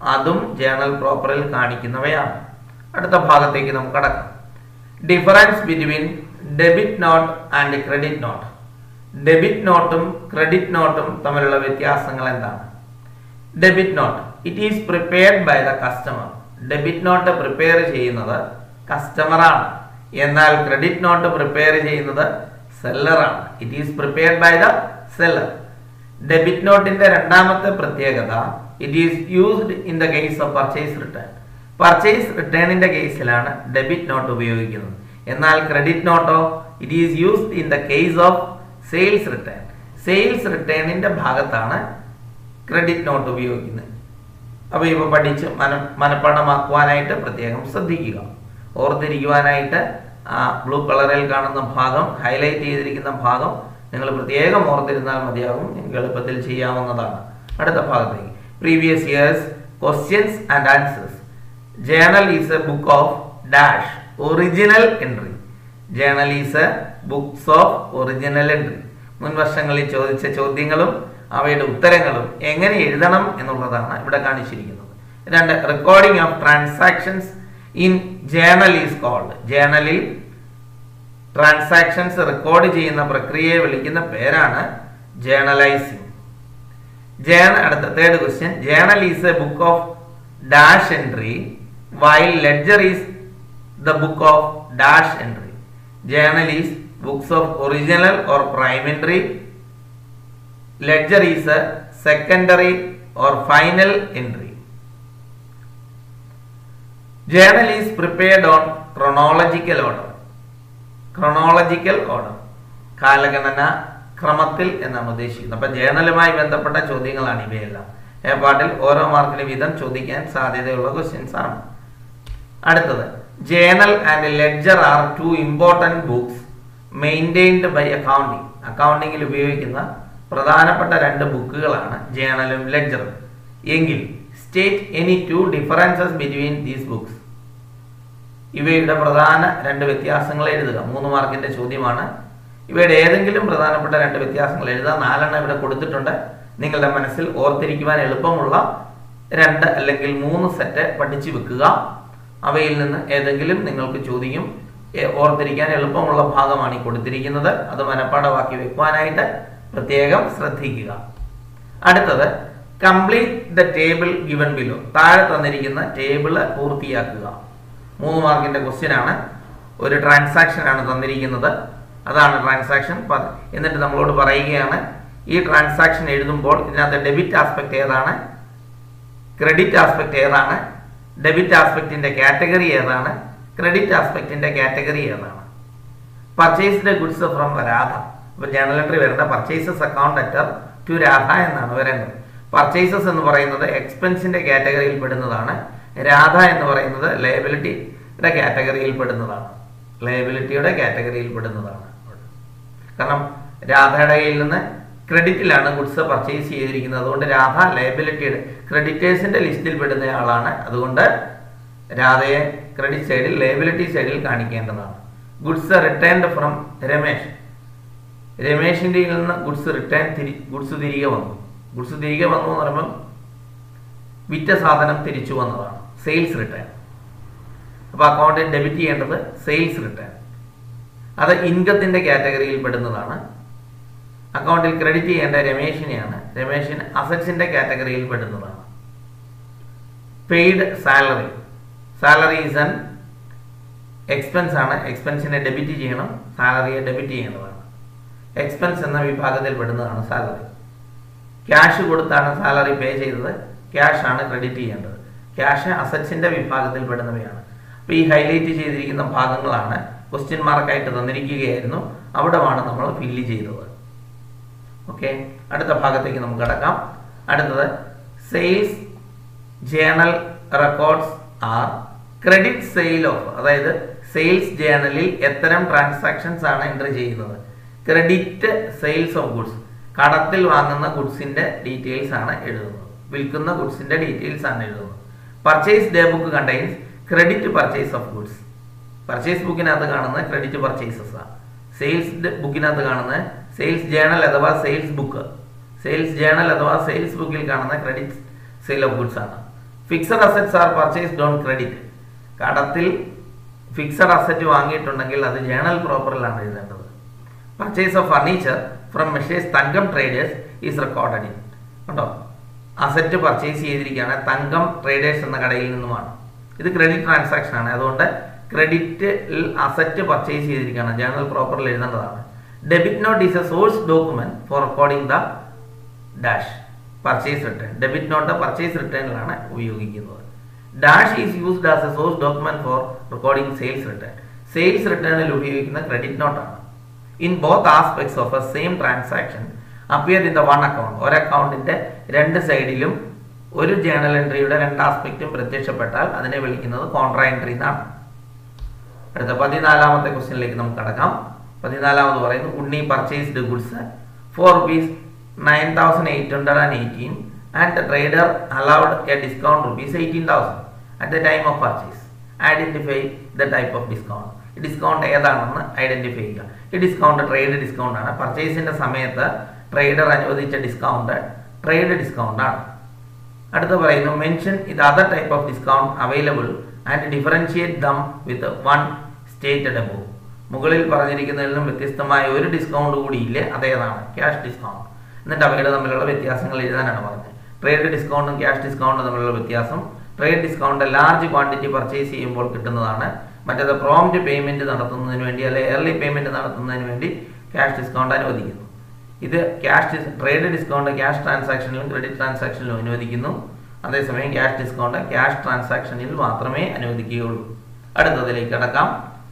അതും ജേണൽ പ്രോപ്പറിൽ കാണിക്കുന്നവയാണ് അടുത്ത ഭാഗത്തേക്ക് നമുക്ക് കടക്കാം difference between debit note and credit note debit നോട്ടും ക്രെഡിറ്റ് നോട്ടും തമ്മിലുള്ള വ്യത്യാസങ്ങൾ എന്താണ് debit note it is prepared by the customer debit note prepare ചെയ്യുന്നത് കസ്റ്റമറാണ് എന്നാൽ ക്രെഡിറ്റ് നോട്ട് പ്രിപ്പയർ ചെയ്യുന്നത് സെല്ലറാണ് it is prepared by the seller debit നോട്ടിന്റെ രണ്ടാമത്തെ പ്രത്യേകത it is used in the case of purchase return purchase റിട്ടേണിന്റെ കേസിലാണ് ഡെബിറ്റ് നോട്ട് ഉപയോഗിക്കുന്നത് എന്നാൽ ക്രെഡിറ്റ് നോട്ടോ it is used in the case of sales return sales റിട്ടേണിന്റെ ഭാഗത്താണ് ക്രെഡിറ്റ് നോട്ട് ഉപയോഗിക്കുന്നത് അപ്പോൾ ഇവ പഠിച്ച് മന മനഃപ്പാഠമാക്കുവാനായിട്ട് പ്രത്യേകം ശ്രദ്ധിക്കുക ഓർത്തിരിക്കുവാനായിട്ട് ആ ബ്ലൂ കളറിൽ കാണുന്ന ഭാഗം ഹൈലൈറ്റ് ചെയ്തിരിക്കുന്ന ഭാഗം നിങ്ങൾ പ്രത്യേകം ഓർത്തിരുന്നാൽ മതിയാകും നിങ്ങൾക്ക് എളുപ്പത്തിൽ ചെയ്യാവുന്നതാണ് അടുത്ത ഭാഗത്തേക്ക് previous years questions and answers journal is a book of dash original entry journal is a books of original entry മുൻ വർഷങ്ങളിൽ ചോദിച്ച ചോദ്യങ്ങളും അവയുടെ ഉത്തരങ്ങളും എങ്ങനെ എഴുതണം എന്നുള്ളതാണ് ഇവിടെ കാണിച്ചിരിക്കുന്നത് രണ്ട് recording of transactions in journal is called ജേണലിൽ ട്രാൻസാക്ഷൻസ് റെക്കോർഡ് ചെയ്യുന്ന പ്രക്രിയയെ വിളിക്കുന്ന പേരാണ് ജേണലൈസിംഗ് ജേണ അടുത്ത third question journal is a book of dash entry while ledger is the book of dash entry journal is books of original or prime entry ledger is a secondary or final entry. Journal is prepared on chronological order. chronological order. കാലഗണന ക്രമത്തിൽ എന്നാണ് ഉദ്ദേശിക്കുന്നത് അപ്പൊ ജേണലുമായി ബന്ധപ്പെട്ട ചോദ്യങ്ങളാണ് ഇവയെല്ലാം ഏ പാട്ടിൽ ഓരോ മാർക്കിന് വീതം ചോദിക്കാൻ സാധ്യതയുള്ള ക്വസ്റ്റ്യൻസ് ആണ് അടുത്തത് journal and ledger are two important books maintained by accounting അക്കൗണ്ടിങ്ങിൽ ഉപയോഗിക്കുന്ന പ്രധാനപ്പെട്ട രണ്ട് ബുക്കുകളാണ് ജേണലും ലെഡ്ജറും എങ്കിൽ state any two differences between these books ഇവയുടെ പ്രധാന രണ്ട് വ്യത്യാസങ്ങൾ എഴുതുക മൂന്ന് മാർക്കിന്റെ ചോദ്യമാണ് ഇവയുടെ ഏതെങ്കിലും പ്രധാനപ്പെട്ട രണ്ട് വ്യത്യാസങ്ങൾ എഴുതുക നാലെണ്ണം ഇവിടെ കൊടുത്തിട്ടുണ്ട് നിങ്ങളുടെ മനസ്സിൽ ഓർത്തിരിക്കുവാൻ എളുപ്പമുള്ള രണ്ട് അല്ലെങ്കിൽ മൂന്ന് സെറ്റ് പഠിച്ചു വെക്കുക അവയിൽ നിന്ന് ഏതെങ്കിലും നിങ്ങൾക്ക് ചോദിക്കും ഏ- ഓർത്തിരിക്കാൻ എളുപ്പമുള്ള ഭാഗമാണ് ഈ കൊടുത്തിരിക്കുന്നത് അത് മനഃപ്പാടമാക്കി വെക്കുവാനായിട്ട് പ്രത്യേകം ശ്രദ്ധിക്കുക അടുത്തത് complete the table given below താഴെ തന്നിരിക്കുന്ന ടേബിള് പൂർത്തിയാക്കുക മൂന്ന് മാർക്കിന്റെ ക്വസ്റ്റ്യൻ ആണ് ഒരു ട്രാൻസാക്ഷൻ ആണ് തന്നിരിക്കുന്നത് അതാണ് ട്രാൻസാക്ഷൻ എന്നിട്ട് നമ്മളോട് പറയുകയാണ് ഈ ട്രാൻസാക്ഷൻ എഴുതുമ്പോൾ ഇതിനകത്ത് ഡെബിറ്റ് ആസ്പെക്ട് ഏതാണ് ക്രെഡിറ്റ് ആസ്പെക്ട് ഏതാണ് ഡെബിറ്റ് ആസ്പെക്റ്റിന്റെ കാറ്റഗറി ഏതാണ് ക്രെഡിറ്റ് ആസ്പെക്റ്റിന്റെ കാറ്റഗറി ഏതാണ് പർച്ചേസ്ഡ് ഗുഡ്സ് ഫ്രം രാധ ഇപ്പൊ ജേണൽ എൻട്രി വരേണ്ട purchases account at to Radha എന്നാണ് വരേണ്ടത് പർച്ചേസസ് എന്ന് പറയുന്നത് എക്സ്പെൻസിന്റെ കാറ്റഗറിയിൽ പെടുന്നതാണ് രാധ എന്ന് പറയുന്നത് ലയബിലിറ്റിയുടെ കാറ്റഗറിയിൽ പെടുന്നതാണ് ലയബിലിറ്റിയുടെ കാറ്റഗറിയിൽ പെടുന്നതാണ് കാരണം രാധയുടെ കയ്യിൽ നിന്ന് ക്രെഡിറ്റിലാണ് ഗുഡ്സ് പർച്ചേസ് ചെയ്തിരിക്കുന്നത് അതുകൊണ്ട് രാധ ലയബിലിറ്റിയുടെ ക്രെഡിറ്റേഴ്സിന്റെ ലിസ്റ്റിൽ പെടുന്ന ആളാണ് അതുകൊണ്ട് രാധയെ ക്രെഡിറ്റ് സൈഡിൽ ലയബിലിറ്റി സൈഡിൽ കാണിക്കേണ്ടതാണ് ഗുഡ്സ് റിട്ടേൺഡ് ഫ്രം രമേശ് രമേശിന്റെ നിന്ന് ഗുഡ്സ് റിട്ടേൺ തിരി ഗുഡ്സ് തിരികെ വന്നു ഗുഡ്സ് തിരികെ വന്നു എന്ന് പറയുമ്പോൾ വിറ്റ സാധനം തിരിച്ചു വന്നതാണ് സെയിൽസ് റിട്ടേൺ അപ്പോൾ അക്കൗണ്ടിൽ ഡെബിറ്റ് ചെയ്യേണ്ടത് സെയിൽസ് റിട്ടേൺ അത് ഇൻകത്തിന്റെ കാറ്റഗറിയിൽ പെടുന്നതാണ് അക്കൗണ്ടിൽ ക്രെഡിറ്റ് ചെയ്യേണ്ട രമേശിനെയാണ് രമേശിന് അസറ്റ്സിന്റെ കാറ്റഗറിയിൽ പെടുന്നതാണ് paid salary salary is an expense ആണ് എക്സ്പെൻസിനെ ഡെബിറ്റ് ചെയ്യണം സാലറിയെ ഡെബിറ്റ് ചെയ്യേണ്ടതാണ് എക്സ്പെൻസ് എന്ന വിഭാഗത്തിൽ പെടുന്നതാണ് സാലറി ക്യാഷ് കൊടുത്താണ് സാലറി പേ ചെയ്തത് ക്യാഷ് ആണ് ക്രെഡിറ്റ് ചെയ്യേണ്ടത് ക്യാഷ് അസറ്റ്സിന്റെ വിഭാഗത്തിൽ പെടുന്നവയാണ് അപ്പോൾ ഈ ഹൈലൈറ്റ് ചെയ്തിരിക്കുന്ന ഭാഗങ്ങളാണ് ക്വസ്റ്റ്യൻ മാർക്കായിട്ട് തന്നിരിക്കുകയായിരുന്നു അവിടെയാണ് നമ്മൾ ഫില്ല് ചെയ്തത് ഓക്കെ അടുത്ത ഭാഗത്തേക്ക് നമുക്ക് കടക്കാം അടുത്തത് sales journal records are credit sale of അതായത് സെയിൽസ് ജേണലിൽ എത്തരം ട്രാൻസാക്ഷൻസ് ആണ് എൻട്രി ചെയ്യുന്നത് ക്രെഡിറ്റ് സെയിൽസ് ഓഫ് ഗുഡ്സ് കടത്തിൽ വാങ്ങുന്ന ഗുഡ്സിന്റെ ഡീറ്റെയിൽസ് ആണ് എഴുതുന്നത് വിൽക്കുന്ന ഗുഡ്സിന്റെ ഡീറ്റെയിൽസ് ആണ് എഴുതുന്നത് purchase day book contains credit purchase of goods purchase ബുക്കിനകത്ത് കാണുന്ന ക്രെഡിറ്റ് പർച്ചേസസ് ആണ് സെയിൽസ് ബുക്കിനകത്ത് കാണുന്ന സെയിൽസ് ജേണൽ അഥവാ സെയിൽസ് ബുക്ക് സെയിൽസ് ജേണൽ അഥവാ സെയിൽസ് ബുക്കിൽ കാണുന്ന ക്രെഡിറ്റ് സെയിൽ ഓഫ് ഗുഡ്സ് ആണ് fixed assets are purchased on credit കടത്തിൽ ഫിക്സഡ് അസറ്റ് വാങ്ങിയിട്ടുണ്ടെങ്കിൽ അത് ജേണൽ പ്രോപ്പറിലാണ് എഴുതേണ്ടത് purchase of furniture from Messrs Thangam traders is recorded in കണ്ടോ അസറ്റ് പർച്ചേസ് ചെയ്തിരിക്കുകയാണ് തങ്കം ട്രേഡേഴ്സ് എന്ന കടയിൽ നിന്നുമാണ് ഇത് ക്രെഡിറ്റ് ട്രാൻസാക്ഷൻ ആണ് അതുകൊണ്ട് ക്രെഡിറ്റിൽ അസറ്റ് പർച്ചേസ് ചെയ്തിരിക്കുകയാണ് ജേണൽ പ്രോപ്പറിൽ എഴുതേണ്ടതാണ് debit note is a source document for recording the dash purchase return debit note purchase റിട്ടേണിലാണ് ഉപയോഗിക്കുന്നത് dash is used as a source document for recording sales return sales റിട്ടേണിൽ ഉപയോഗിക്കുന്ന ക്രെഡിറ്റ് നോട്ടാണ് in both aspects of a same transaction appear in the one account ഒരു അക്കൗണ്ടിന്റെ രണ്ട് സൈഡിലും ഒരു ജേണൽ എൻട്രിയുടെ രണ്ട് ആസ്പെക്റ്റും പ്രത്യക്ഷപ്പെട്ടാൽ അതിനെ വിളിക്കുന്നത് കോൺട്രാ എൻട്രി എന്നാണ് അടുത്ത പതിനാലാമത്തെ ക്വസ്റ്റ്യനിലേക്ക് നമുക്ക് കടക്കാം പതിനാലാമത് പറയുന്നു Unni purchased goods for rupees nine thousand eight hundred and eighteen and the trader allowed a discount rupees eighteen thousand at the time of purchase identify the type of discount ഈ discount ഏതാണെന്ന് ഐഡന്റിഫൈ ചെയ്യുക ഈ discount trade discount ആണ് പർച്ചേസിന്റെ സമയത്ത് trader അനുവദിച്ച discount trade discount ആണ് അടുത്ത് പറയുന്നു മെൻഷൻ ഇത് other type of discount available and differentiate them with one stated above മുകളിൽ പറഞ്ഞിരിക്കുന്നതിൽ നിന്നും വ്യത്യസ്തമായ ഒരു ഡിസ്കൗണ്ട് കൂടിയില്ലേ അതേതാണ് ക്യാഷ് ഡിസ്കൗണ്ട് എന്നിട്ട് അവയുടെ തമ്മിലുള്ള വ്യത്യാസങ്ങൾ എഴുതാനാണ് പറഞ്ഞത് ട്രേഡ് ഡിസ്കൗണ്ടും ക്യാഷ് ഡിസ്കൗണ്ടും തമ്മിലുള്ള വ്യത്യാസം trade discount large quantity purchase ചെയ്യുമ്പോൾ കിട്ടുന്നതാണ് മറ്റേത് പ്രോംപ്റ്റ് പേയ്മെന്റ് നടത്തുന്നതിന് വേണ്ടി അല്ലെ എയർലി പേയ്മെന്റ് നടത്തുന്നതിന് വേണ്ടി ക്യാഷ് ഡിസ്കൗണ്ട് അനുവദിക്കുന്നു ഇത് ക്യാഷ് ട്രേഡ് ഡിസ്കൗണ്ട് ക്യാഷ് ട്രാൻസാക്ഷനിലും ക്രെഡിറ്റ് ട്രാൻസാക്ഷനിലും അനുവദിക്കുന്നു അതേസമയം ക്യാഷ് ഡിസ്കൗണ്ട് ക്യാഷ് ട്രാൻസാക്ഷനിൽ മാത്രമേ അനുവദിക്കുകയുള്ളൂ അടുത്തതിലേക്ക് കടക്കാം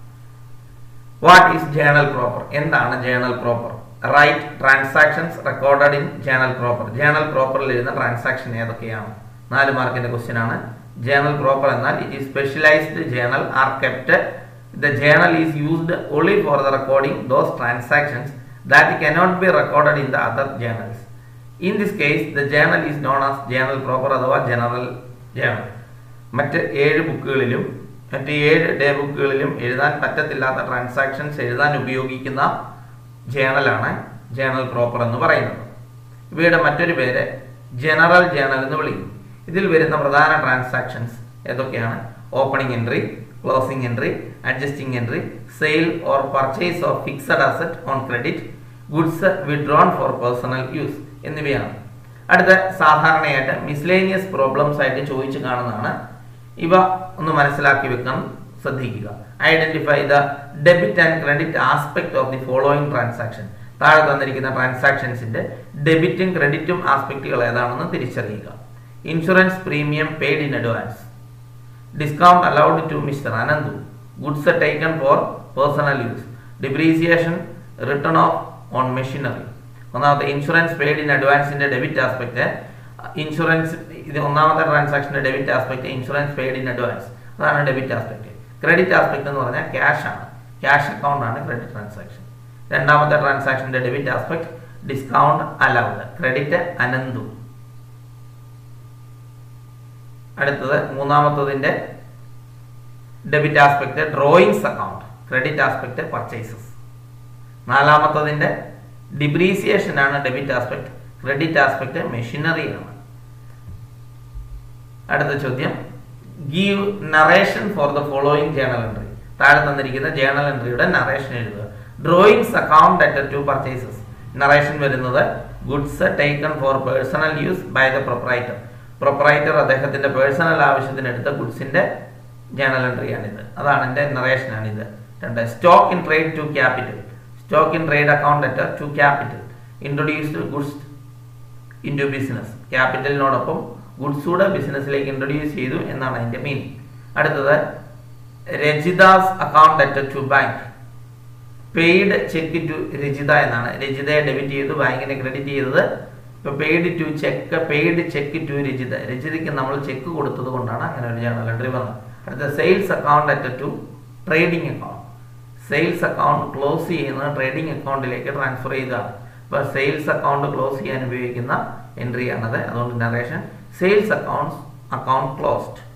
വാട്ട് ഈസ് ജേണൽ പ്രോപ്പർ എന്താണ് journal proper write transactions recorded in journal proper journal പ്രോപ്പറിൽ എഴുതുന്ന ട്രാൻസാക്ഷൻ ഏതൊക്കെയാണ് നാല് മാർക്കിന്റെ ക്വസ്റ്റ്യൻ ആണ് ജേണൽ പ്രോപ്പർ എന്നാൽ it is specialised journal are kept the journal is used only for the recording those transactions that cannot be recorded in the other journals in this case the journal is known as journal proper അഥവാ general journal മറ്റ് ഏഴ് ബുക്കുകളിലും മറ്റ് ഏഴ് day ബുക്കുകളിലും എഴുതാൻ പറ്റത്തില്ലാത്ത transactions എഴുതാൻ ഉപയോഗിക്കുന്ന ജേണലാണ് journal proper എന്ന് പറയുന്നത് ഇവയുടെ മറ്റൊരു പേര് ജനറൽ ജേണൽ എന്ന് വിളിക്കും ഇതിൽ വരുന്ന പ്രധാന ട്രാൻസാക്ഷൻസ് ഏതൊക്കെയാണ് opening entry closing entry adjusting entry sale or purchase of fixed asset on credit goods withdrawn for personal use എന്നിവയാണ് അടുത്ത സാധാരണയായിട്ട് മിസ്ലേനിയസ് പ്രോബ്ലംസ് ആയിട്ട് ചോദിച്ചു കാണുന്നതാണ് ഇവ ഒന്ന് മനസ്സിലാക്കി വെക്കാൻ ശ്രദ്ധിക്കുക identify the debit and credit aspect of the following transaction താഴെ തന്നിരിക്കുന്ന ട്രാൻസാക്ഷൻസിന്റെ ഡെബിറ്റും ക്രെഡിറ്റും ആസ്പെക്റ്റുകൾ ഏതാണെന്ന് തിരിച്ചറിയുക insurance premium paid in advance discount allowed to Mr Ananthu goods taken for personal use depreciation written off on machinery ഒന്നാമത്തെ ഇൻഷുറൻസ് പെയ്ഡ് ഇൻ അഡ്വാൻസിന്റെ ഡെബിറ്റ് ആസ്പെക്ട് ഇൻഷുറൻസ് ഇത് ഒന്നാമത്തെ ട്രാൻസാക്ഷന്റെ debit aspect insurance paid in advance അതാണ് debit aspect credit aspect എന്ന് പറഞ്ഞാൽ cash ആണ് cash account ആണ് ക്രെഡിറ്റ് ട്രാൻസാക്ഷൻ രണ്ടാമത്തെ ട്രാൻസാക്ഷന്റെ debit aspect discount allowed credit Ananthu അടുത്തത് മൂന്നാമത്തതിന്റെ debit aspect drawings account credit aspect purchases നാലാമത്തതിന്റെ ഡിപ്രീസിയേഷൻ ആണ് debit aspect credit aspect machinery ആണ് അടുത്ത ചോദ്യം give narration for the following journal entry താഴെ തന്നിരിക്കുന്ന ജേണൽ എൻട്രിയുടെ നറേഷൻ എഴുതുക drawings account at to purchases narration വരുന്നത് goods taken for personal use by the proprietor proprietor അദ്ദേഹത്തിന്റെ പേഴ്സണൽ ആവശ്യത്തിന് എടുത്ത ഗുഡ്സിന്റെ ജേണൽ എൻട്രിയാണിത് അതാണ് എൻ്റെ നറേഷനാണിത് രണ്ട് stock in trade to capital stock in trade account at to capital introduced goods into business ക്യാപിറ്റലിനോടൊപ്പം ഗുഡ്സ് കൂടെ ബിസിനസ്സിലേക്ക് ഇൻട്രൊഡ്യൂസ് ചെയ്തു എന്നാണ് അതിന്റെ മീനിങ് അടുത്തത് Rajitha's account at to bank paid cheque to Rajitha എന്നാണ് രജിതയെ ഡെബിറ്റ് ചെയ്തു ബാങ്കിനെ ക്രെഡിറ്റ് ചെയ്തത് ഇപ്പൊ paid to cheque paid cheque to Rajitha രജിതയ്ക്ക് നമ്മൾ ചെക്ക് കൊടുത്തത് കൊണ്ടാണ് അങ്ങനെ ഒരു ജേണൽ എൻട്രി വന്നത് അടുത്ത sales account at to trading account sales account close ചെയ്യുന്നത് ട്രേഡിംഗ് അക്കൗണ്ടിലേക്ക് ട്രാൻസ്ഫർ ചെയ്തതാണ് ഇപ്പൊ സെയിൽസ് അക്കൗണ്ട് ക്ലോസ് ചെയ്യാൻ ഉപയോഗിക്കുന്ന എൻട്രി ആണത് അതുകൊണ്ട് narration sales accounts account closed